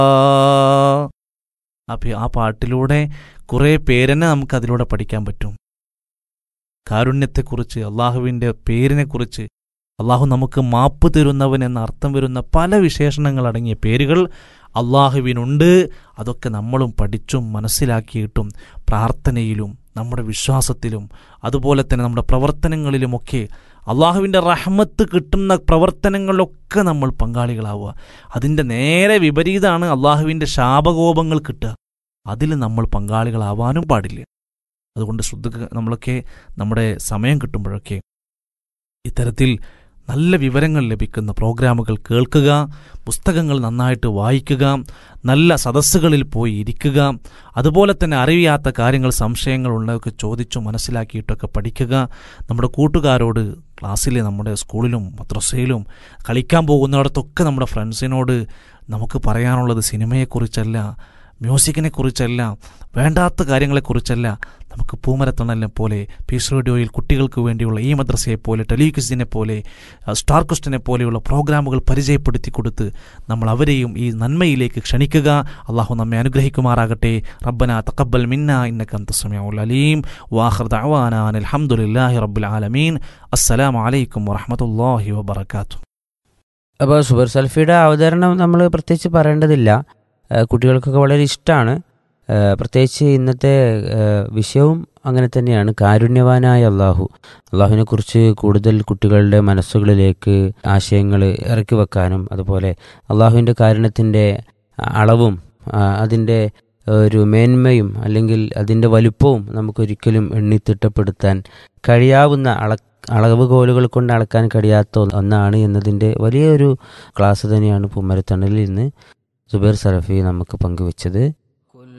അപ്പോൾ ആ പാട്ടിലൂടെ കുറേ പേരെന്നെ നമുക്ക് അതിലൂടെ പഠിക്കാൻ പറ്റും കാരുണ്യത്തെക്കുറിച്ച് അള്ളാഹുവിൻ്റെ പേരിനെക്കുറിച്ച് അള്ളാഹു നമുക്ക് മാപ്പ് തരുന്നവൻ എന്ന അർത്ഥം വരുന്ന പല വിശേഷണങ്ങൾ അടങ്ങിയ പേരുകൾ അള്ളാഹുവിനുണ്ട് അതൊക്കെ നമ്മളും പഠിച്ചും മനസ്സിലാക്കിയിട്ടും പ്രാർത്ഥനയിലും നമ്മുടെ വിശ്വാസത്തിലും അതുപോലെ തന്നെ നമ്മുടെ പ്രവർത്തനങ്ങളിലുമൊക്കെ അള്ളാഹുവിൻ്റെ റഹ്മത്ത് കിട്ടുന്ന പ്രവർത്തനങ്ങളിലൊക്കെ നമ്മൾ പങ്കാളികളാവുക അതിൻ്റെ നേരെ വിപരീതമാണ് അള്ളാഹുവിൻ്റെ ശാപകോപങ്ങൾ കിട്ടുക അതിൽ നമ്മൾ പങ്കാളികളാവാനും പാടില്ല അതുകൊണ്ട് ശ്രദ്ധ നമ്മളൊക്കെ നമ്മുടെ സമയം കിട്ടുമ്പോഴൊക്കെ ഇത്തരത്തിൽ നല്ല വിവരങ്ങൾ ലഭിക്കുന്ന പ്രോഗ്രാമുകൾ കേൾക്കുക പുസ്തകങ്ങൾ നന്നായിട്ട് വായിക്കുക നല്ല സദസ്സുകളിൽ പോയി ഇരിക്കുക അതുപോലെ തന്നെ അറിയാത്ത കാര്യങ്ങൾ സംശയങ്ങൾ ഉള്ളതൊക്കെ ചോദിച്ചു മനസ്സിലാക്കിയിട്ടൊക്കെ പഠിക്കുക നമ്മുടെ കൂട്ടുകാരോട് ക്ലാസ്സിൽ നമ്മുടെ സ്കൂളിലും മദ്രസയിലും കളിക്കാൻ പോകുന്നിടത്തൊക്കെ നമ്മുടെ ഫ്രണ്ട്സിനോട് നമുക്ക് പറയാനുള്ളത് സിനിമയെക്കുറിച്ചല്ല മ്യൂസിക്കിനെ കുറിച്ചല്ല വേണ്ടാത്ത കാര്യങ്ങളെക്കുറിച്ചല്ല നമുക്ക് പൂമരത്തണലിനെ പോലെ പീസ് റേഡിയോയിൽ കുട്ടികൾക്ക് വേണ്ടിയുള്ള ഈ മദ്രസയെ പോലെ ടെലിവിഷനെ പോലെ സ്റ്റാർ ക്വസ്റ്റിനെ പോലെയുള്ള പ്രോഗ്രാമുകൾ പരിചയപ്പെടുത്തി കൊടുത്ത് നമ്മൾ അവരെയും ഈ നന്മയിലേക്ക് ക്ഷണിക്കുക അള്ളാഹു നമ്മെ അനുഗ്രഹിക്കുമാറാകട്ടെ റബ്ബന തക്കബൽ മിന്ന ഇന്നകം തസ്മിഉൽ അലീം വാഖിർ ദഅവാന അൽഹംദുലില്ലാഹി റബ്ബിൽ ആലമീൻ അസ്സലാമു അലൈക്കും വറഹ്മത്തുള്ളാഹി വബറകാതുഹു അപ്പോൾ സുബർ സൽഫിയുടെ അവതരണം നമ്മൾ പ്രത്യേകിച്ച് പറയേണ്ടതില്ല ഏഹ് കുട്ടികൾക്കൊക്കെ വളരെ ഇഷ്ടമാണ് പ്രത്യേകിച്ച് ഇന്നത്തെ ഏഹ് വിഷയവും അങ്ങനെ തന്നെയാണ് കാരുണ്യവാനായ അള്ളാഹു അള്ളാഹുവിനെ കുറിച്ച് കൂടുതൽ കുട്ടികളുടെ മനസ്സുകളിലേക്ക് ആശയങ്ങൾ ഇറക്കി വെക്കാനും അതുപോലെ അള്ളാഹുവിൻ്റെ കാരുണ്യത്തിൻ്റെ അളവും ആ, അതിൻ്റെ ഒരു മേന്മയും അല്ലെങ്കിൽ അതിൻ്റെ വലുപ്പവും നമുക്കൊരിക്കലും എണ്ണിത്തിട്ടപ്പെടുത്താൻ കഴിയാവുന്ന അള അളവുകോലുകൾ കൊണ്ട് അളക്കാൻ കഴിയാത്ത ഒന്നാണ് എന്നതിൻ്റെ വലിയൊരു ക്ലാസ് തന്നെയാണ് പൂമരത്തണലിൽ ഇന്ന് സുബൈർ സറഫി നമുക്ക് പങ്കുവച്ചത്